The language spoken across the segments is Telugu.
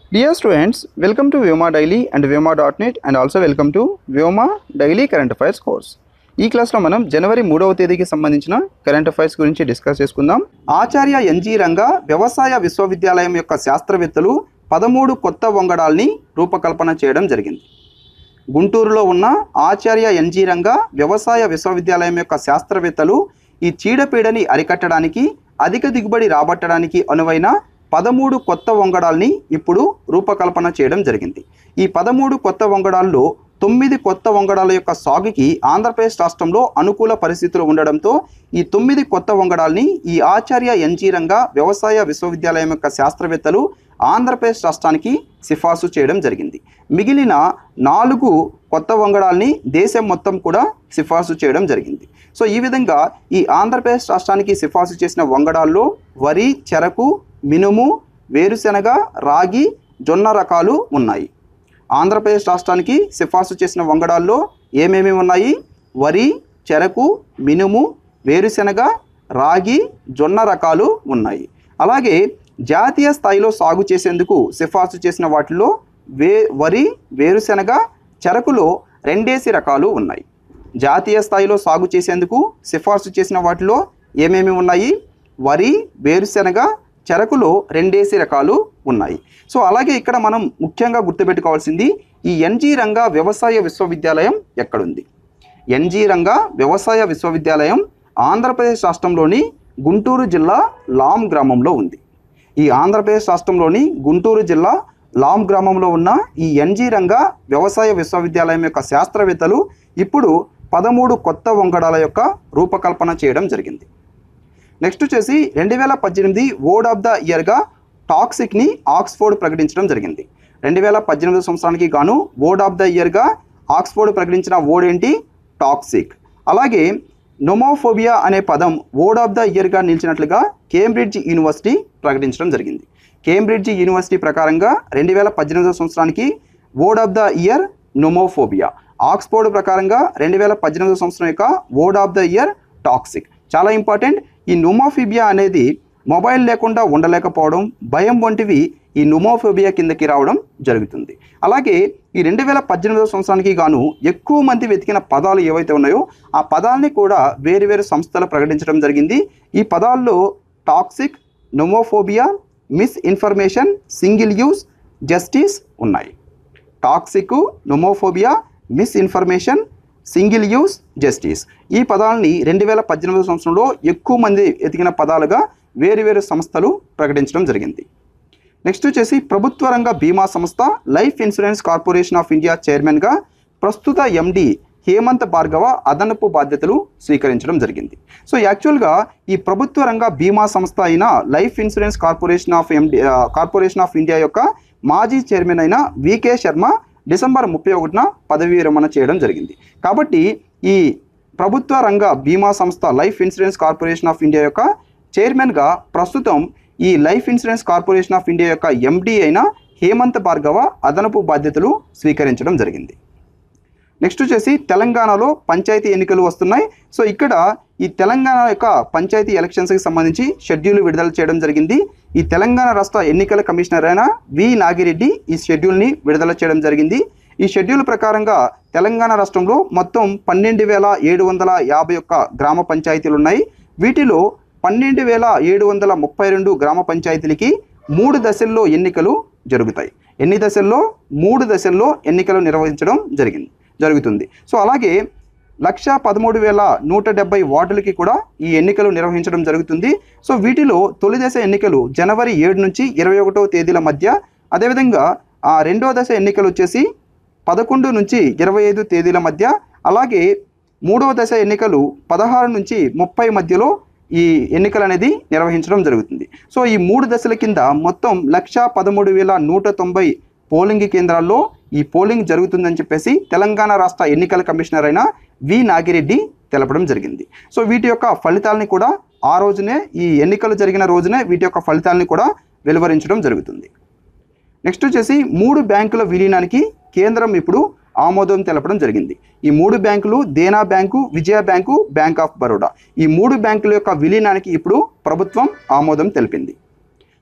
Dear students, welcome to Vyoma Daily and Vyoma.net and also welcome to Vyoma Daily Current Affairs course. ఈ క్లాస్లో మనం జనవరి మూడవ తేదీకి సంబంధించిన కరెంట్ అఫైర్స్ గురించి డిస్కస్ చేసుకుందాం ఆచార్య ఎన్జీ రంగ వ్యవసాయ విశ్వవిద్యాలయం యొక్క శాస్త్రవేత్తలు పదమూడు కొత్త వంగడాల్ని రూపకల్పన చేయడం జరిగింది గుంటూరులో ఉన్న ఆచార్య ఎన్జీ రంగ వ్యవసాయ విశ్వవిద్యాలయం యొక్క శాస్త్రవేత్తలు ఈ చీడపీడని అరికట్టడానికి అధిక దిగుబడి రాబట్టడానికి అనువైన పదమూడు కొత్త వంగడాల్ని ఇప్పుడు రూపకల్పన చేయడం జరిగింది ఈ పదమూడు కొత్త వంగడాల్లో తొమ్మిది కొత్త వంగడాల యొక్క సాగుకి ఆంధ్రప్రదేశ్ రాష్ట్రంలో అనుకూల పరిస్థితులు ఉండడంతో ఈ తొమ్మిది కొత్త వంగడాల్ని ఈ ఆచార్య ఎన్జీ రంగ వ్యవసాయ విశ్వవిద్యాలయం యొక్క శాస్త్రవేత్తలు ఆంధ్రప్రదేశ్ రాష్ట్రానికి సిఫార్సు చేయడం జరిగింది మిగిలిన నాలుగు కొత్త వంగడాల్ని దేశం మొత్తం కూడా సిఫార్సు చేయడం జరిగింది సో ఈ విధంగా ఈ ఆంధ్రప్రదేశ్ రాష్ట్రానికి సిఫార్సు చేసిన వంగడాల్లో వరి చెరకు మినుము వేరుశెనగ రాగి జొన్న రకాలు ఉన్నాయి ఆంధ్రప్రదేశ్ రాష్ట్రానికి సిఫార్సు చేసిన వంగడాల్లో ఏమేమి ఉన్నాయి వరి చెరకు మినుము వేరుశెనగ రాగి జొన్న రకాలు ఉన్నాయి అలాగే జాతీయ స్థాయిలో సాగు చేసేందుకు సిఫార్సు చేసిన వాటిలో వే వరి వేరుశెనగ చెరకులో రెండేసి రకాలు ఉన్నాయి జాతీయ స్థాయిలో సాగు చేసేందుకు సిఫార్సు చేసిన వాటిలో ఏమేమి ఉన్నాయి వరి వేరుశెనగ చెరకులో రెండేసి రకాలు ఉన్నాయి సో అలాగే ఇక్కడ మనం ముఖ్యంగా గుర్తుపెట్టుకోవాల్సింది ఈ ఎన్జీ రంగా వ్యవసాయ విశ్వవిద్యాలయం ఎక్కడుంది ఎన్జీ రంగా వ్యవసాయ విశ్వవిద్యాలయం ఆంధ్రప్రదేశ్ రాష్ట్రంలోని గుంటూరు జిల్లా లాం గ్రామంలో ఉంది ఈ ఆంధ్రప్రదేశ్ రాష్ట్రంలోని గుంటూరు జిల్లా లాం గ్రామంలో ఉన్న ఈ ఎన్జీ రంగా వ్యవసాయ విశ్వవిద్యాలయం యొక్క శాస్త్రవేత్తలు ఇప్పుడు పదమూడు కొత్త వంగడాల యొక్క రూపకల్పన చేయడం జరిగింది నెక్స్ట్ వచ్చేసి రెండు వేల పద్దెనిమిది వర్డ్ ఆఫ్ ద ఇయర్గా టాక్సిక్ని ఆక్స్ఫోర్డ్ ప్రకటించడం జరిగింది రెండు వేల పద్దెనిమిది సంవత్సరానికి గాను వర్డ్ ఆఫ్ ద ఇయర్గా ఆక్స్ఫోర్డ్ ప్రకటించిన వర్డ్ ఏంటి టాక్సిక్ అలాగే నొమోఫోబియా అనే పదం వర్డ్ ఆఫ్ ద ఇయర్గా నిలిచినట్లుగా కేంబ్రిడ్జ్ యూనివర్సిటీ ప్రకటించడం జరిగింది కేంబ్రిడ్జ్ యూనివర్సిటీ ప్రకారంగా రెండు వేల పద్దెనిమిదవ సంవత్సరానికి word of the year nomophobia Oxford ప్రకారంగా రెండు వేల పద్దెనిమిదవ సంవత్సరం యొక్క word of the year toxic చాలా ఇంపార్టెంట్ ఈ నొమోఫోబియా అనేది మొబైల్ లేకుండా ఉండలేకపోవడం భయం వంటివి ఈ నుమోఫోబియా కిందకి రావడం జరుగుతుంది అలాగే ఈ రెండు వేల పద్దెనిమిదవ సంవత్సరానికి గాను ఎక్కువ మంది వెతికిన పదాలు ఏవైతే ఉన్నాయో ఆ పదాలని కూడా వేరు వేరు సంస్థలు ప్రకటించడం జరిగింది ఈ పదాల్లో toxic nomophobia misinformation single use justice ఉన్నాయి toxic nomophobia misinformation single use justice ఈ పదాలని రెండు వేల పద్దెనిమిదవ సంవత్సరంలో ఎక్కువ మంది ఎతికిన పదాలుగా వేరు వేరు సంస్థలు ప్రకటించడం జరిగింది నెక్స్ట్ వచ్చేసి ప్రభుత్వ రంగ బీమా సంస్థ Life Insurance Corporation of India చైర్మన్గా ప్రస్తుత ఎండి హేమంత్ భార్గవ అదనపు బాధ్యతలు స్వీకరించడం జరిగింది సో యాక్చువల్గా ఈ ప్రభుత్వ రంగ బీమా సంస్థ అయిన Life Insurance Corporation of MD Corporation of India యొక్క మాజీ చైర్మన్ అయిన వికే శర్మ డిసెంబర్ ముప్పై ఒకటిన పదవీ విరమణ చేయడం జరిగింది కాబట్టి ఈ ప్రభుత్వ రంగ బీమా సంస్థ Life Insurance Corporation of India యొక్క చైర్మన్గా ప్రస్తుతం ఈ Life Insurance Corporation of India యొక్క ఎండి అయిన హేమంత్ భార్గవ అదనపు బాధ్యతలు స్వీకరించడం జరిగింది నెక్స్ట్ వచ్చేసి తెలంగాణలో పంచాయతీ ఎన్నికలు వస్తున్నాయి సో ఇక్కడ ఈ తెలంగాణ యొక్క పంచాయతీ ఎలక్షన్స్కి సంబంధించి షెడ్యూల్ విడుదల చేయడం జరిగింది ఈ తెలంగాణ రాష్ట్ర ఎన్నికల కమిషనర్ అయిన వి నాగిరెడ్డి ఈ షెడ్యూల్ని విడుదల చేయడం జరిగింది ఈ షెడ్యూల్ ప్రకారంగా తెలంగాణ రాష్ట్రంలో మొత్తం పన్నెండు వేల ఏడు వందల యాభై ఒక్క గ్రామ పంచాయతీలు ఉన్నాయి వీటిలో పన్నెండు వేల ఏడు వందల ముప్పై రెండు గ్రామ పంచాయతీలకి మూడు దశల్లో ఎన్నికలు జరుగుతాయి ఎన్ని దశల్లో మూడు దశల్లో ఎన్నికలు నిర్వహించడం జరిగింది జరుగుతుంది సో అలాగే లక్ష పదమూడు వేల నూట డెబ్బై వార్డులకి కూడా ఈ ఎన్నికలు నిర్వహించడం జరుగుతుంది సో వీటిలో తొలి దశ ఎన్నికలు జనవరి ఏడు నుంచి ఇరవై ఒకటో తేదీల మధ్య అదేవిధంగా ఆ రెండో దశ ఎన్నికలు వచ్చేసి పదకొండు నుంచి ఇరవై ఐదు తేదీల మధ్య అలాగే మూడవ దశ ఎన్నికలు పదహారు నుంచి ముప్పై మధ్యలో ఈ ఎన్నికలు అనేది నిర్వహించడం జరుగుతుంది సో ఈ మూడు దశల కింద మొత్తం లక్ష పదమూడు వేల నూట తొంభై పోలింగ్ కేంద్రాల్లో ఈ పోలింగ్ జరుగుతుందని చెప్పేసి తెలంగాణ రాష్ట్ర ఎన్నికల కమిషనర్ అయిన వి నాగిరెడ్డి తెలపడం జరిగింది సో వీటి యొక్క ఫలితాలని కూడా ఆ రోజునే ఈ ఎన్నికలు జరిగిన రోజునే వీటి యొక్క ఫలితాలని కూడా వెలువరించడం జరుగుతుంది నెక్స్ట్ వచ్చేసి మూడు బ్యాంకుల విలీనానికి కేంద్రం ఇప్పుడు ఆమోదం తెలపడం జరిగింది ఈ మూడు బ్యాంకులు Dena Bank Vijaya Bank Bank of Baroda ఈ మూడు బ్యాంకుల యొక్క విలీనానికి ఇప్పుడు ప్రభుత్వం ఆమోదం తెలిపింది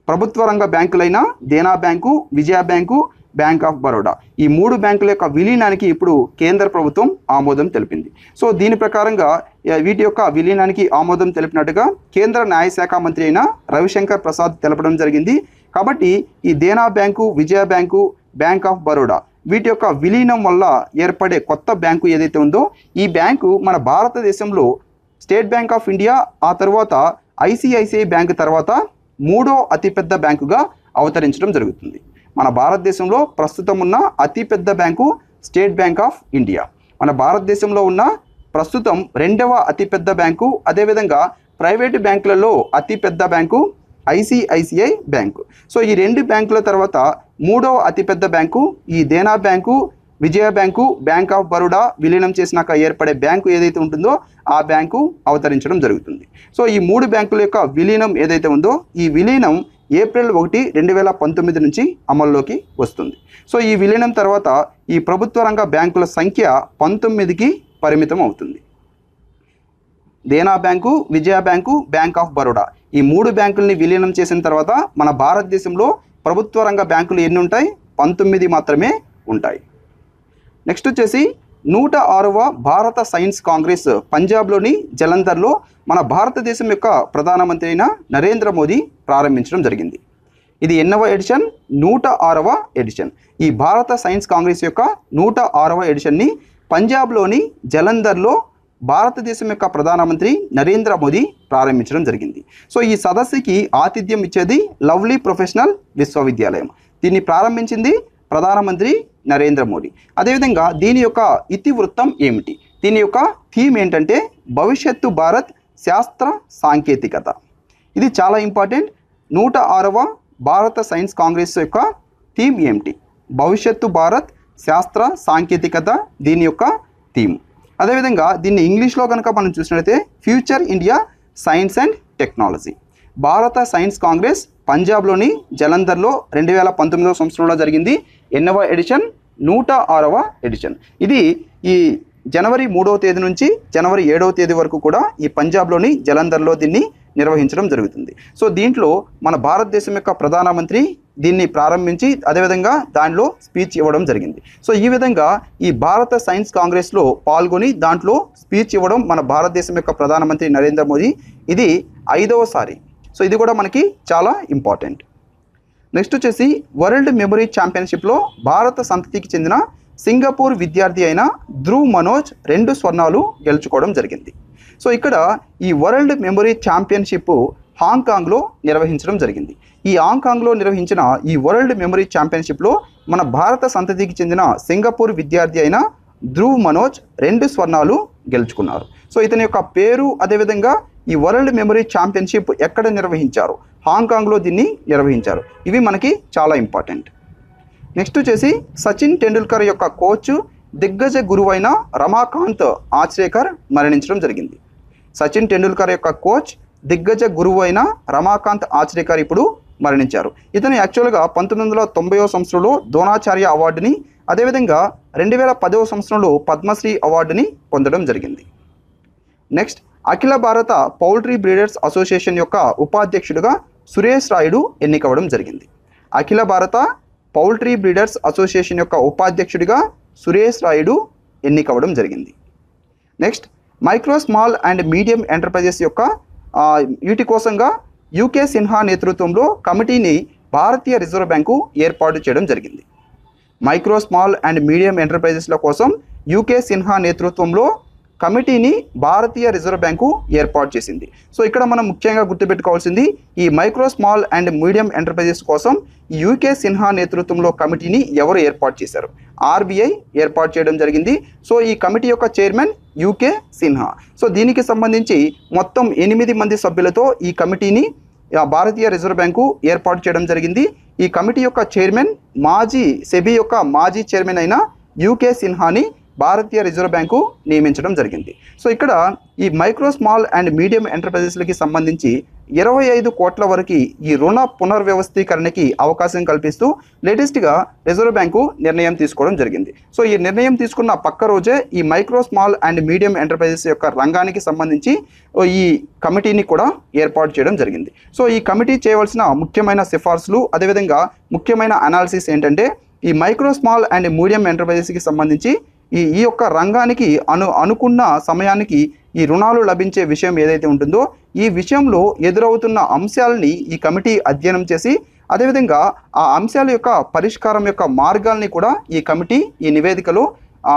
ప్రభుత్వ రంగ బ్యాంకులైన Dena Bank Vijaya Bank Bank of Baroda ఈ మూడు బ్యాంకుల యొక్క విలీనానికి ఇప్పుడు కేంద్ర ప్రభుత్వం ఆమోదం తెలిపింది సో దీని ప్రకారంగా ఆ, వీటి యొక్క విలీనానికి ఆమోదం తెలిపినట్టుగా కేంద్ర న్యాయశాఖ మంత్రి అయిన రవిశంకర్ ప్రసాద్ తెలపడం జరిగింది కాబట్టి ఈ Dena Bank Vijaya Bank Bank of Baroda వీటి యొక్క విలీనం వల్ల ఏర్పడే కొత్త బ్యాంకు ఏదైతే ఉందో ఈ బ్యాంకు మన భారతదేశంలో స్టేట్ బ్యాంక్ ఆఫ్ ఇండియా ఆ తర్వాత ఐసిఐసిఐ బ్యాంక్ తర్వాత మూడో అతిపెద్ద బ్యాంకుగా అవతరించడం జరుగుతుంది మన భారతదేశంలో ప్రస్తుతం ఉన్న అతిపెద్ద bank State Bank of India మన భారతదేశంలో ఉన్న ప్రస్తుతం రెండవ అతిపెద్ద బ్యాంకు అదేవిధంగా ప్రైవేటు బ్యాంకులలో అతిపెద్ద బ్యాంకు ఐసిఐసిఐ బ్యాంకు సో ఈ రెండు బ్యాంకుల తర్వాత మూడవ అతిపెద్ద బ్యాంకు ఈ Dena Bank Vijaya Bank Bank of Baroda విలీనం చేసినాక ఏర్పడే బ్యాంకు ఏదైతే ఉంటుందో ఆ బ్యాంకు అవతరించడం జరుగుతుంది సో ఈ మూడు బ్యాంకుల యొక్క విలీనం ఏదైతే ఉందో ఈ విలీనం ఏప్రిల్ ఒకటి రెండు వేల పంతొమ్మిది నుంచి అమల్లోకి వస్తుంది సో ఈ విలీనం తర్వాత ఈ ప్రభుత్వ రంగ బ్యాంకుల సంఖ్య పంతొమ్మిదికి పరిమితం అవుతుంది Dena Bank Vijaya Bank Bank of Baroda ఈ మూడు బ్యాంకుల్ని విలీనం చేసిన తర్వాత మన భారతదేశంలో ప్రభుత్వ రంగ బ్యాంకులు ఎన్ని ఉంటాయి పంతొమ్మిది మాత్రమే ఉంటాయి నెక్స్ట్ వచ్చేసి నూట ఆరవ భారత సైన్స్ కాంగ్రెస్ పంజాబ్లోని జలంధర్లో మన భారతదేశం యొక్క ప్రధానమంత్రి అయిన నరేంద్ర మోదీ ప్రారంభించడం జరిగింది ఇది ఎన్నవ ఎడిషన్ నూట ఆరవ ఎడిషన్ ఈ భారత సైన్స్ కాంగ్రెస్ యొక్క నూట ఆరవ ఎడిషన్ని పంజాబ్లోని జలంధర్లో భారతదేశం యొక్క ప్రధానమంత్రి నరేంద్ర మోదీ ప్రారంభించడం జరిగింది సో ఈ సదస్సుకి ఆతిథ్యం ఇచ్చేది లవ్లీ ప్రొఫెషనల్ విశ్వవిద్యాలయం దీన్ని ప్రారంభించింది ప్రధానమంత్రి నరేంద్ర మోడీ అదేవిధంగా దీని యొక్క ఇతివృత్తం ఏమిటి దీని యొక్క థీమ్ ఏంటంటే భవిష్యత్తు భారత్ శాస్త్ర సాంకేతికత ఇది చాలా ఇంపార్టెంట్ నూట ఆరవ భారత సైన్స్ కాంగ్రెస్ యొక్క థీమ్ ఏమిటి భవిష్యత్తు భారత్ శాస్త్ర సాంకేతికత దీని యొక్క థీమ్ అదేవిధంగా దీన్ని ఇంగ్లీష్లో కనుక మనం చూసినట్లయితే future India science and technology భారత సైన్స్ కాంగ్రెస్ పంజాబ్లోని జలంధర్లో రెండు వేల పంతొమ్మిదవ సంవత్సరంలో జరిగింది ఎన్నవ ఎడిషన్ నూట ఆరవ ఎడిషన్ ఇది ఈ జనవరి మూడవ తేదీ నుంచి జనవరి ఏడవ తేదీ వరకు కూడా ఈ పంజాబ్లోని జలంధర్లో దీన్ని నిర్వహించడం జరుగుతుంది సో దీంట్లో మన భారతదేశం యొక్క ప్రధానమంత్రి దీన్ని ప్రారంభించి అదేవిధంగా దానిలో స్పీచ్ ఇవ్వడం జరిగింది సో ఈ విధంగా ఈ భారత సైన్స్ కాంగ్రెస్లో పాల్గొని దాంట్లో స్పీచ్ ఇవ్వడం మన భారతదేశం యొక్క ప్రధానమంత్రి నరేంద్ర మోదీ ఇది ఐదవసారి సో ఇది కూడా మనకి చాలా ఇంపార్టెంట్ నెక్స్ట్ వచ్చేసి వరల్డ్ మెమొరీ ఛాంపియన్షిప్లో భారత సంతతికి చెందిన సింగపూర్ విద్యార్థి అయిన ధ్రువ్ మనోజ్ రెండు స్వర్ణాలు గెలుచుకోవడం జరిగింది సో ఇక్కడ ఈ వరల్డ్ మెమొరీ ఛాంపియన్షిప్ హాంకాంగ్లో నిర్వహించడం జరిగింది ఈ హాంకాంగ్లో నిర్వహించిన ఈ వరల్డ్ మెమొరీ ఛాంపియన్షిప్లో మన భారత సంతతికి చెందిన సింగపూర్ విద్యార్థి అయిన ధ్రువ్ మనోజ్ రెండు స్వర్ణాలు గెలుచుకున్నారు సో ఇతని యొక్క పేరు అదేవిధంగా ఈ వరల్డ్ మెమొరీ ఛాంపియన్షిప్ ఎక్కడ నిర్వహించారు హాంకాంగ్లో దీన్ని నిర్వహించారు ఇవి మనకి చాలా ఇంపార్టెంట్ నెక్స్ట్ వచ్చేసి సచిన్ టెండూల్కర్ యొక్క కోచ్ దిగ్గజ గురువైన రమాకాంత్ ఆచ్రేకర్ మరణించడం జరిగింది సచిన్ టెండూల్కర్ యొక్క కోచ్ దిగ్గజ గురువు అయిన రమాకాంత్ ఆచ్రేకర్ ఇప్పుడు మరణించారు ఇతను యాక్చువల్గా పంతొమ్మిది వందల తొంభైవ సంవత్సరంలో ద్రోణాచార్య అవార్డుని అదేవిధంగా రెండు వేల పదవ సంవత్సరంలో పద్మశ్రీ అవార్డుని పొందడం జరిగింది నెక్స్ట్ అఖిల భారత పౌల్ట్రీ బ్రీడర్స్ అసోసియేషన్ యొక్క ఉపాధ్యక్షుడిగా సురేష్ రాయుడు ఎన్నికవడం జరిగింది అఖిల భారత పౌల్ట్రీ బ్రీడర్స్ అసోసియేషన్ యొక్క ఉపాధ్యక్షుడిగా సురేష్ రాయుడు ఎన్నికవడం జరిగింది next micro small and medium enterprises యొక్క ఆ, వీటి కోసంగా యూకే సిన్హా నేతృత్వంలో కమిటీని భారతీయ రిజర్వ్ బ్యాంకు ఏర్పాటు చేయడం జరిగింది మైక్రో స్మాల్ అండ్ మీడియం ఎంటర్ప్రైజెస్ల కోసం యూకే సిన్హా నేతృత్వంలో కమిటీని భారతీయ రిజర్వ్ బ్యాంకు ఏర్పాటు చేసింది సో ఇక్కడ మనం ముఖ్యంగా గుర్తుపెట్టుకోవాల్సింది ఈ micro small and medium enterprises కోసం ఈ యూకే సిన్హా నేతృత్వంలో కమిటీని ఎవరు ఏర్పాటు చేశారు ఆర్బీఐ ఏర్పాటు చేయడం జరిగింది సో ఈ కమిటీ యొక్క చైర్మన్ యూకే సిన్హా సో దీనికి సంబంధించి మొత్తం ఎనిమిది మంది సభ్యులతో ఈ కమిటీని ఆ, భారతీయ రిజర్వ్ బ్యాంకు ఏర్పాటు చేయడం జరిగింది ఈ కమిటీ యొక్క చైర్మన్ మాజీ సెబీ యొక్క మాజీ చైర్మన్ అయిన యూకే సిన్హాని భారతీయ రిజర్వ్ బ్యాంకు నియమించడం జరిగింది సో ఇక్కడ ఈ మైక్రో స్మాల్ అండ్ మీడియం ఎంటర్ప్రైజెస్లకి సంబంధించి ఇరవై ఐదు కోట్ల వరకు ఈ రుణ పునర్వ్యవస్థీకరణకి అవకాశం కల్పిస్తూ లేటెస్ట్గా రిజర్వ్ బ్యాంకు నిర్ణయం తీసుకోవడం జరిగింది సో ఈ నిర్ణయం తీసుకున్న పక్క రోజే ఈ micro small and medium enterprises యొక్క రంగానికి సంబంధించి ఓ ఈ కమిటీని కూడా ఏర్పాటు చేయడం జరిగింది సో ఈ కమిటీ చేయవలసిన ముఖ్యమైన సిఫార్సులు అదేవిధంగా ముఖ్యమైన అనాలిసిస్ ఏంటంటే ఈ మైక్రో స్మాల్ అండ్ మీడియం ఎంటర్ప్రైజెస్కి సంబంధించి ఈ ఈ యొక్క రంగానికి అను అనుకున్న సమయానికి ఈ రుణాలు లభించే విషయం ఏదైతే ఉంటుందో ఈ విషయంలో ఎదురవుతున్న అంశాలని ఈ కమిటీ అధ్యయనం చేసి అదేవిధంగా ఆ అంశాల యొక్క పరిష్కారం యొక్క మార్గాల్ని కూడా ఈ కమిటీ ఈ నివేదికలో ఆ,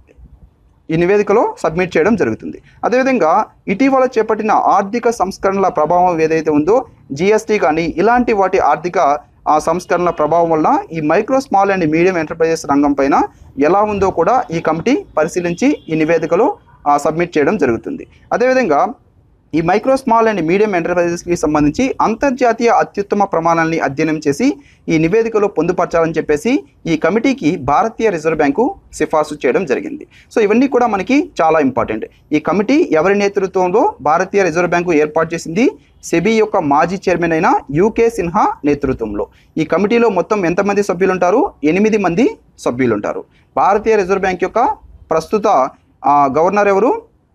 ఈ నివేదికలో సబ్మిట్ చేయడం జరుగుతుంది అదేవిధంగా ఇటీవల చేపట్టిన ఆర్థిక సంస్కరణల ప్రభావం ఏదైతే ఉందో జిఎస్టీ కానీ ఇలాంటి వాటి ఆర్థిక ఆ సంస్కరణల ప్రభావం వల్ల ఈ micro small and medium enterprises రంగం పైన ఎలా ఉందో కూడా ఈ కమిటీ పరిశీలించి ఈ నివేదికలో ఆ, సబ్మిట్ చేయడం జరుగుతుంది అదేవిధంగా ఈ మైక్రో స్మాల్ అండ్ మీడియం ఎంటర్ప్రైజెస్కి సంబంధించి అంతర్జాతీయ అత్యుత్తమ ప్రమాణాలని అధ్యయనం చేసి ఈ నివేదికలో పొందుపరచాలని చెప్పేసి ఈ కమిటీకి భారతీయ రిజర్వ్ బ్యాంకు సిఫార్సు చేయడం జరిగింది సో ఇవన్నీ కూడా మనకి చాలా ఇంపార్టెంట్ ఈ కమిటీ ఎవరి నేతృత్వంలో భారతీయ రిజర్వ్ బ్యాంకు ఏర్పాటు చేసింది సెబీ యొక్క మాజీ చైర్మన్ అయిన యూకే సిన్హా నేతృత్వంలో ఈ కమిటీలో మొత్తం ఎంతమంది సభ్యులు ఉంటారు ఎనిమిది మంది సభ్యులు ఉంటారు భారతీయ రిజర్వ్ బ్యాంక్ యొక్క ప్రస్తుత ఆ, గవర్నర్ ఎవరు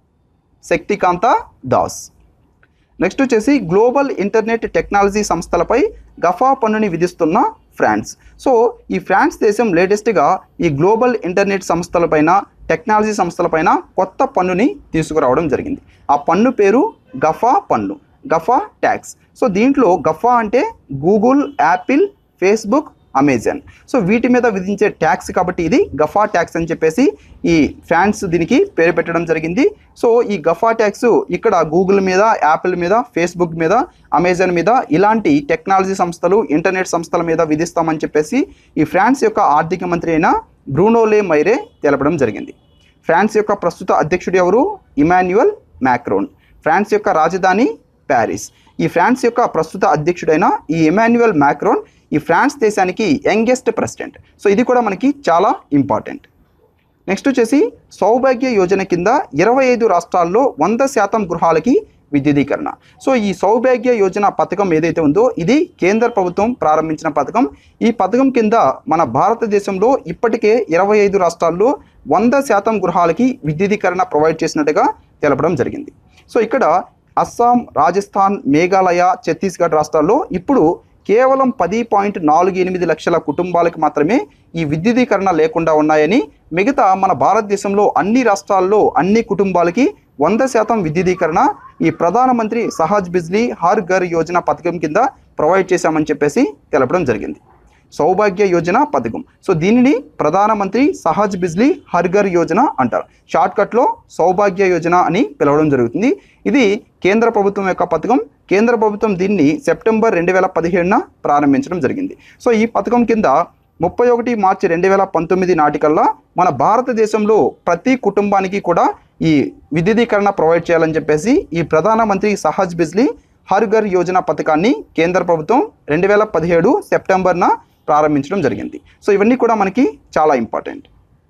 శక్తికాంత దాస్ నెక్స్ట్ వచ్చేసి గ్లోబల్ ఇంటర్నెట్ టెక్నాలజీ సంస్థలపై గఫా పన్నుని విధిస్తున్న ఫ్రాన్స్ సో ఈ ఫ్రాన్స్ దేశం లేటెస్ట్గా ఈ గ్లోబల్ ఇంటర్నెట్ సంస్థలపైన టెక్నాలజీ సంస్థలపైన కొత్త పన్నుని తీసుకురావడం జరిగింది ఆ పన్ను పేరు గఫా పన్ను గఫా ట్యాక్స్ సో దీంట్లో గఫా అంటే Google Apple Facebook Amazon so వీటి మీద విధించే ట్యాక్స్ కాబట్టి ఇది గఫా ట్యాక్స్ అని చెప్పేసి ఈ ఫ్రాన్స్ దీనికి పేరు పెట్టడం జరిగింది సో ఈ గఫా ట్యాక్స్ ఇక్కడ గూగుల్ మీద యాపిల్ మీద ఫేస్బుక్ మీద అమెజాన్ మీద ఇలాంటి టెక్నాలజీ సంస్థలు ఇంటర్నెట్ సంస్థల మీద విధిస్తామని చెప్పేసి ఈ ఫ్రాన్స్ యొక్క ఆర్థిక మంత్రి అయిన బ్రూనోలే మైరే తెలపడం జరిగింది ఫ్రాన్స్ యొక్క ప్రస్తుత అధ్యక్షుడు ఎవరు ఇమాన్యుయల్ మ్యాక్రోన్ ఫ్రాన్స్ యొక్క రాజధాని ప్యారిస్ ఈ ఫ్రాన్స్ యొక్క ప్రస్తుత అధ్యక్షుడైన ఈ ఇమాన్యుయల్ మ్యాక్రోన్ ఈ ఫ్రాన్స్ దేశానికి యంగెస్ట్ ప్రెసిడెంట్ సో ఇది కూడా మనకి చాలా ఇంపార్టెంట్ నెక్స్ట్ వచ్చేసి సౌభాగ్య యోజన కింద ఇరవై ఐదు రాష్ట్రాల్లో వంద శాతం గృహాలకి విద్యుదీకరణ సో ఈ సౌభాగ్య యోజన పథకం ఏదైతే ఉందో ఇది కేంద్ర ప్రభుత్వం ప్రారంభించిన పథకం ఈ పథకం కింద మన భారతదేశంలో ఇప్పటికే ఇరవై ఐదు రాష్ట్రాల్లో వంద శాతం గృహాలకి విద్యుదీకరణ ప్రొవైడ్ చేసినట్టుగా తెలపడం జరిగింది సో ఇక్కడ అస్సాం రాజస్థాన్ మేఘాలయ ఛత్తీస్గఢ్ రాష్ట్రాల్లో ఇప్పుడు కేవలం పది పాయింట్ నాలుగు ఎనిమిది లక్షల కుటుంబాలకు మాత్రమే ఈ విద్యుదీకరణ లేకుండా ఉన్నాయని మిగతా మన భారతదేశంలో అన్ని రాష్ట్రాల్లో అన్ని కుటుంబాలకి వంద శాతం విద్యుదీకరణ ఈ ప్రధానమంత్రి సహజ్ బిజ్లీ హర్ ఘర్ యోజన పథకం కింద ప్రొవైడ్ చేశామని చెప్పేసి తెలపడం జరిగింది సౌభాగ్య యోజన పథకం సో దీనిని ప్రధానమంత్రి సహజ్ బిజ్లీ హర్ ఘర్ యోజన అంటారు షార్ట్కట్లో సౌభాగ్య యోజన అని పిలవడం జరుగుతుంది ఇది కేంద్ర ప్రభుత్వం యొక్క పథకం కేంద్ర ప్రభుత్వం దీన్ని సెప్టెంబర్ రెండు వేల పదిహేడున ప్రారంభించడం జరిగింది సో ఈ పథకం కింద ముప్పై ఒకటి మార్చి రెండు వేల పంతొమ్మిది నాటికల్లా మన భారతదేశంలో ప్రతి కుటుంబానికి కూడా ఈ విద్యుదీకరణ ప్రొవైడ్ చేయాలని చెప్పేసి ఈ ప్రధానమంత్రి సహజ్ బిజ్లీ హర్ ఘర్ యోజన పథకాన్ని కేంద్ర ప్రభుత్వం రెండు వేల పదిహేడు సెప్టెంబర్న ప్రారంభించడం జరిగింది సో ఇవన్నీ కూడా మనకి చాలా ఇంపార్టెంట్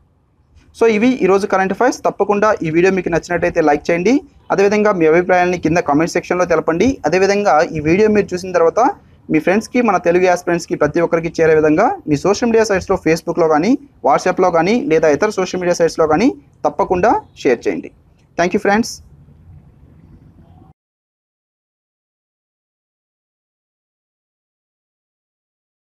సో ఇవి ఈరోజు కరెంట్ అఫైర్స్ తప్పకుండా ఈ వీడియో మీకు నచ్చినట్టయితే లైక్ చేయండి అదేవిధంగా మీ అభిప్రాయాన్ని కింద కామెంట్ సెక్షన్లో తెలపండి అదేవిధంగా ఈ వీడియో మీరు చూసిన తర్వాత మీ ఫ్రెండ్స్కి మన తెలుగు ఆస్పిరెంట్స్కి ప్రతి ఒక్కరికి చేరే విధంగా మీ సోషల్ మీడియా సైట్స్లో ఫేస్బుక్లో కానీ వాట్సాప్లో కానీ లేదా ఇతర సోషల్ మీడియా సైట్స్లో కానీ తప్పకుండా షేర్ చేయండి థ్యాంక్ యూ ఫ్రెండ్స్